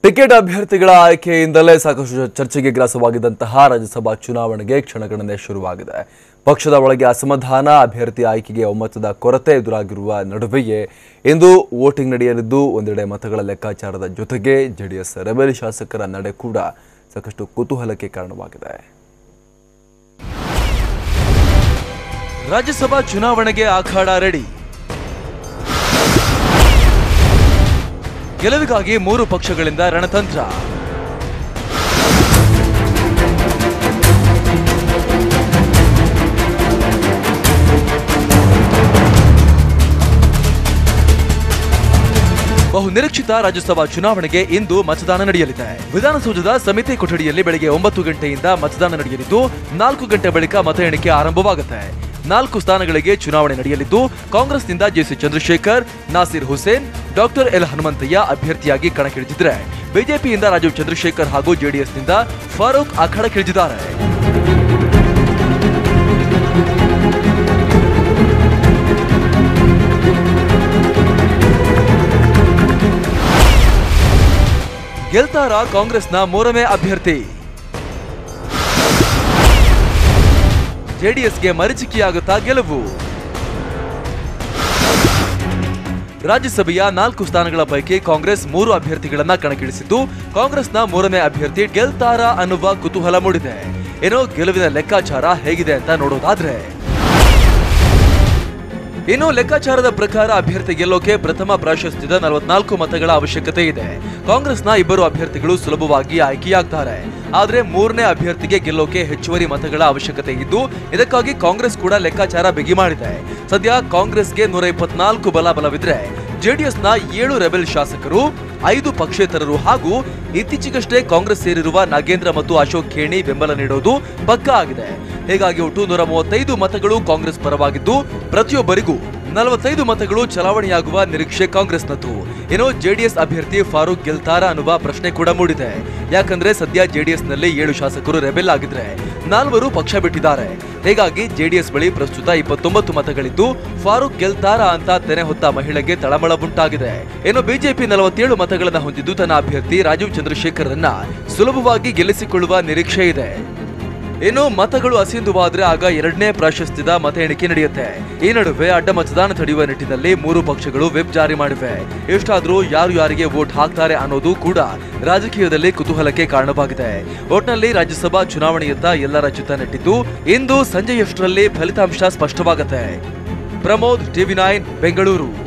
ticket ಅಭ್ಯರ್ಥಿಗಳ ಆಯ್ಕೆಯಿಂದಲೇ ಸಾಕಷ್ಟು ಚರ್ಚೆಗೆ ಗ್ರಾಸವಾಗಿದ್ದಂತಹ ರಾಜ್ಯಸಭಾ ಚುನಾವಣೆಗೆ ಕ್ಷಣಗಣನೆ ಶುರುವಾಗಿದೆ ಪಕ್ಷದ ಒಳಗೆ ಅಸಮಾಧಾನ ಅಭ್ಯರ್ಥಿ ಆಯ್ಕೆಗೆ ಒಮ್ಮತದ ಕೊರತೆ ಎದುರಾಗಿರುವ ನಡುವೆಯೇ ಇಂದು ವೋಟಿಂಗ್ ನಡೆಯಲಿದ್ದು ಒಂದೆಡೆ ಮತಗಳ ಲೆಕ್ಕಾಚಾರದ ಜೊತೆಗೆ ಜೆಡಿಎಸ್ ರೆಬೆಲ್ ಶಾಸಕರ ನಡೆ ಕೂಡ ಸಾಕಷ್ಟು ಕುತೂಹಲಕ್ಕೆ ಕಾರಣವಾಗಿದೆ ರಾಜ್ಯಸಭಾ ಚುನಾವಣೆಗೆ ಅಖಾಡ ರೆಡಿ ಗೆಲುವಿಗಾಗಿ ಮೂರು ಪಕ್ಷಗಳಿಂದ ರಣತಂತ್ರ ಬಹು ನಿರೀಕ್ಷಿತ ರಾಜ್ಯಸಭಾ ಚುನಾವಣೆಗೆ ಇಂದು ಮತದಾನ ನಡೆಯಲಿದೆ ವಿಧಾನಸೌಧದ ಸಮಿತಿ ಕೊಠಡಿಯಲ್ಲಿ ಬೆಳಗ್ಗೆ ಒಂಬತ್ತು ಗಂಟೆಯಿಂದ ಮತದಾನ ನಡೆಯಲಿದ್ದು ನಾಲ್ಕು ಗಂಟೆ ಬಳಿಕ ಮತ ಎಣಿಕೆ ಆರಂಭವಾಗುತ್ತೆ ನಾಲ್ಕು ಸ್ಥಾನಗಳಿಗೆ ಚುನಾವಣೆ ನಡೆಯಲಿದ್ದು ಕಾಂಗ್ರೆಸ್ನಿಂದ JC Chandrashekhar Nasir Hussain doctor L Hanumanthaiah ಅಭ್ಯರ್ಥಿಯಾಗಿ ಕಣಕ್ಕಿಳಿದಿದ್ರೆ ಬಿಜೆಪಿಯಿಂದ ರಾಜೀವ್ ಚಂದ್ರಶೇಖರ್ ಹಾಗೂ ಜೆಡಿಎಸ್ನಿಂದ ಫಾರೂಕ್ ಅಖಾಡಕ್ಕಿಳಿದಿದ್ದಾರೆ ಗೆಲ್ತಾರ ಕಾಂಗ್ರೆಸ್ನ ಮೂರನೇ ಅಭ್ಯರ್ಥಿ ಜೆಡಿಎಸ್ಗೆ ಮರೀಚಿಕೆಯಾಗುತ್ತಾ ಗೆಲುವು ರಾಜ್ಯಸಭೆಯ ನಾಲ್ಕು ಸ್ಥಾನಗಳ ಪೈಕಿ ಕಾಂಗ್ರೆಸ್ ಮೂರು ಅಭ್ಯರ್ಥಿಗಳನ್ನ ಕಣಕ್ಕಿಳಿಸಿದ್ದು ಕಾಂಗ್ರೆಸ್ನ ಮೂರನೇ ಅಭ್ಯರ್ಥಿ ಗೆಲ್ತಾರ ಅನ್ನುವ ಕುತೂಹಲ ಮೂಡಿದೆ ಏನೋ ಗೆಲುವಿನ ಲೆಕ್ಕಾಚಾರ ಹೇಗಿದೆ ಅಂತ ನೋಡೋದಾದ್ರೆ ಇನ್ನು ಲೆಕ್ಕಾಚಾರದ ಪ್ರಕಾರ ಅಭ್ಯರ್ಥಿ ಗೆಲ್ಲೋಕೆ ಪ್ರಥಮ ಪ್ರಾಶಸ್ತ್ಯದ ನಲವತ್ನಾಲ್ಕು ಮತಗಳ ಅವಶ್ಯಕತೆ ಇದೆ ಕಾಂಗ್ರೆಸ್ನ ಇಬ್ಬರು ಅಭ್ಯರ್ಥಿಗಳು ಸುಲಭವಾಗಿ ಆಯ್ಕೆಯಾಗ್ತಾರೆ ಆದ್ರೆ ಮೂರನೇ ಅಭ್ಯರ್ಥಿಗೆ ಗೆಲ್ಲೋಕೆ ಹೆಚ್ಚುವರಿ ಮತಗಳ ಅವಶ್ಯಕತೆ ಇದ್ದು ಇದಕ್ಕಾಗಿ ಕಾಂಗ್ರೆಸ್ ಕೂಡ ಲೆಕ್ಕಾಚಾರ ಬಿಗಿ ಮಾಡಿದೆ ಸದ್ಯ ಕಾಂಗ್ರೆಸ್ಗೆ ನೂರ ಇಪ್ಪತ್ನಾಲ್ಕು ಬಲ ಬಲವಿದ್ರೆ ಜೆಡಿಎಸ್ನ ಏಳು ರೆಬೆಲ್ ಶಾಸಕರು ಐದು ಪಕ್ಷೇತರರು ಹಾಗೂ ಇತ್ತೀಚೆಗಷ್ಟೇ ಕಾಂಗ್ರೆಸ್ ಸೇರಿರುವ ನಾಗೇಂದ್ರ ಮತ್ತು ಅಶೋಕ್ ಖೇಣಿ ಬೆಂಬಲ ನೀಡೋದು ಪಕ್ಕಾ ಆಗಿದೆ ಹೀಗಾಗಿ ಒಟ್ಟು ನೂರ ಮೂವತ್ತೈದು ಮತಗಳು ಕಾಂಗ್ರೆಸ್ ಪರವಾಗಿದ್ದು ಪ್ರತಿಯೊಬ್ಬರಿಗೂ ನಲವತ್ತೈದು ಮತಗಳು ಚಲಾವಣೆಯಾಗುವ ನಿರೀಕ್ಷೆ ಕಾಂಗ್ರೆಸ್ನದ್ದು ಏನೋ ಜೆಡಿಎಸ್ ಅಭ್ಯರ್ಥಿ ಫಾರೂಕ್ ಗೆಲ್ತಾರ ಅನ್ನುವ ಪ್ರಶ್ನೆ ಕೂಡ ಮೂಡಿದೆ ಯಾಕಂದ್ರೆ ಸದ್ಯ ಜೆಡಿಎಸ್ನಲ್ಲಿ ಏಳು ಶಾಸಕರು ರೆಬೆಲ್ ಆಗಿದ್ರೆ ನಾಲ್ವರು ಪಕ್ಷ ಬಿಟ್ಟಿದ್ದಾರೆ ಹೀಗಾಗಿ ಜೆಡಿಎಸ್ ಬಳಿ ಪ್ರಸ್ತುತ ಇಪ್ಪತ್ತೊಂಬತ್ತು ಮತಗಳಿದ್ದು ಫಾರೂಕ್ ಗೆಲ್ತಾರ ಅಂತ ತೆನೆ ಹೊತ್ತ ಮಹಿಳೆಗೆ ತಳಮಳ ಉಂಟಾಗಿದೆ ಇನ್ನು ಬಿಜೆಪಿ ನಲವತ್ತೇಳು ಮತಗಳನ್ನು ಹೊಂದಿದ್ದು ತನ್ನ ಅಭ್ಯರ್ಥಿ ರಾಜೀವ್ ಚಂದ್ರಶೇಖರ್ರನ್ನ ಸುಲಭವಾಗಿ ಗೆಲ್ಲಿಸಿಕೊಳ್ಳುವ ನಿರೀಕ್ಷೆ ಇದೆ ಇನ್ನು ಮತಗಳು ಅಸಿಂಧುವಾದ್ರೆ ಆಗ ಎರಡನೇ ಪ್ರಾಶಸ್ತ್ಯದ ಮತ ಎಣಿಕೆ ನಡೆಯುತ್ತೆ ಈ ನಡುವೆ ಅಡ್ಡ ಮತದಾನ ತಡೆಯುವ ನಿಟ್ಟಿನಲ್ಲಿ ಮೂರು ಪಕ್ಷಗಳು ವೆಬ್ ಜಾರಿ ಮಾಡಿವೆ ಎಷ್ಟಾದ್ರೂ ಯಾರು ಯಾರಿಗೆ ವೋಟ್ ಹಾಕ್ತಾರೆ ಅನ್ನೋದು ಕೂಡ ರಾಜಕೀಯದಲ್ಲಿ ಕುತೂಹಲಕ್ಕೆ ಕಾರಣವಾಗಿದೆ ಒಟ್ನಲ್ಲಿ ರಾಜ್ಯಸಭಾ ಚುನಾವಣೆಯತ್ತ ಎಲ್ಲರ ಚಿತ್ತ ನೆಟ್ಟಿದ್ದು ಇಂದು ಸಂಜೆಯಷ್ಟರಲ್ಲಿ ಫಲಿತಾಂಶ ಸ್ಪಷ್ಟವಾಗತ್ತೆ ಪ್ರಮೋದ್ ಟಿವಿ ನೈನ್ ಬೆಂಗಳೂರು